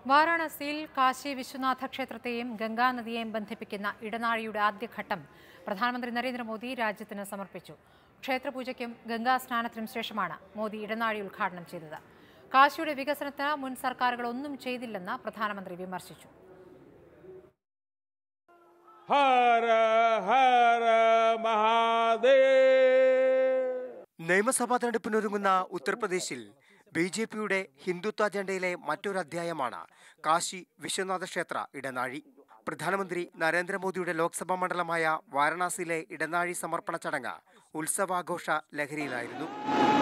വാരാണസിയിൽ കാശി വിശ്വനാഥ ക്ഷേത്രത്തെയും ഗംഗാനദിയെയും ബന്ധിപ്പിക്കുന്ന ഇടനാഴിയുടെ ആദ്യഘട്ടം പ്രധാനമന്ത്രി നരേന്ദ്രമോദി രാജ്യത്തിന് സമർപ്പിച്ചു ക്ഷേത്രപൂജയ്ക്കും ഗംഗാ സ്നാനത്തിനും ശേഷമാണ് മോദി ഇടനാഴി ഉദ്ഘാടനം ചെയ്തത് കാശിയുടെ വികസനത്തിന് മുൻ സർക്കാരുകൾ ഒന്നും ചെയ്തില്ലെന്ന് പ്രധാനമന്ത്രി വിമർശിച്ചു हर हर महादेव നിയമസഭാ തെരഞ്ഞെടുപ്പിനൊരുങ്ങുന്ന ഉത്തർപ്രദേശിൽ ബി ജെ പിയുടെ ഹിന്ദുത്വ അജണ്ടയിലെ മറ്റൊരു അധ്യായമാണ് കാശി വിശ്വനാഥ ക്ഷേത്ര ഇടനാഴി പ്രധാനമന്ത്രി നരേന്ദ്രമോദിയുടെ ലോക്സഭാ മണ്ഡലമായ വാരണാസിയിലെ ഇടനാഴി സമർപ്പണ ചടങ്ങ് ഉത്സവാഘോഷ ലഹരിയിലായിരുന്നു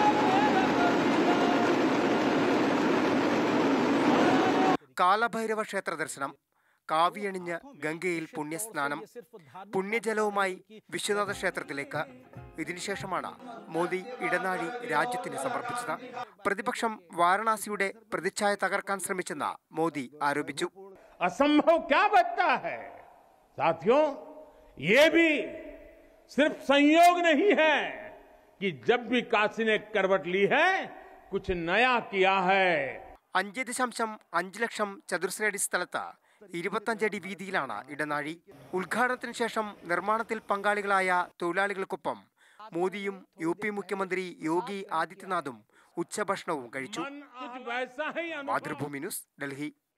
കാലഭൈരവ ക്ഷേത്ര ദർശനം കാവിയണിഞ്ഞ് ഗംഗയിൽ പുണ്യസ്നാനം പുണ്യജലവുമായി വിശ്വനാഥ ക്ഷേത്രത്തിലേക്ക് ഇതിനുശേഷമാണ് മോദി ഇടനാഴി രാജ്യത്തിന് സമർപ്പിച്ചത് പ്രതിപക്ഷം വാരണാസിയുടെ പ്രതിച്ഛായ തകർക്കാൻ ശ്രമിച്ചെന്ന് മോദി ആരോപിച്ചു असंभव क्या बचता है साथियों ये भी सिर्फ संयोग नहीं है कि जब भी काशी ने करवट ली है कुछ नया किया है അഞ്ച് ദശാംശം അഞ്ച് ലക്ഷം ചതുരശ്രയടി സ്ഥലത്ത് ഇരുപത്തഞ്ചടി വീതിയിലാണ് ഇടനാഴി ഉദ്ഘാടനത്തിന് ശേഷം നിർമ്മാണത്തിൽ പങ്കാളികളായ തൊഴിലാളികൾക്കൊപ്പം മോദിയും യു പി മുഖ്യമന്ത്രി യോഗി ആദിത്യനാഥും ഉച്ചഭക്ഷണവും കഴിച്ചു मन कुछ वैसा ही अनुभव മാതൃഭൂമി ന്യൂസ് ഡൽഹി